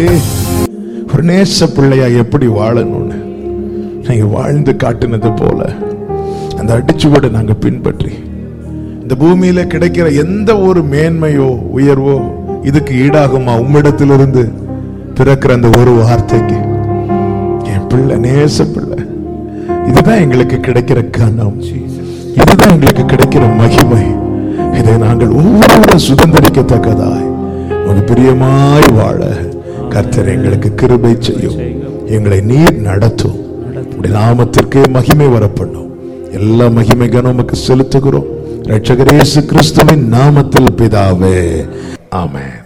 ஒரு நேச பிள்ளையா எப்படி வாழணும்னு நீங்க வாழ்ந்து காட்டினது போல அந்த அடிச்சுவடை நாங்க பின்பற்றி இந்த பூமியில கிடைக்கிற எந்த ஒரு மேன்மையோ உயர்வோ இதுக்கு ஈடாகுமா உம்மிடத்திலிருந்து பிறக்கிற அந்த ஒரு வார்த்தைக்கு என் பிள்ளை நேச பிள்ளை இதுதான் எங்களுக்கு கிடைக்கிற கனம் இதுதான் எங்களுக்கு கிடைக்கிற மகிமை இதை நாங்கள் ஒவ்வொருவரும் சுதந்திரிக்கத்தக்கதாய் ஒரு பிரியமாய் வாழ கர்த்தர் எங்களுக்கு கிருபை செய்யும் எங்களை நீர் நடத்தும் உடைய நாமத்திற்கே மகிமை வரப்பண்ணும் எல்லா மகிமை கனமுக்கு செலுத்துகிறோம் ரட்சகரேசு கிறிஸ்துவின் நாமத்தில் பிதாவே ஆமென்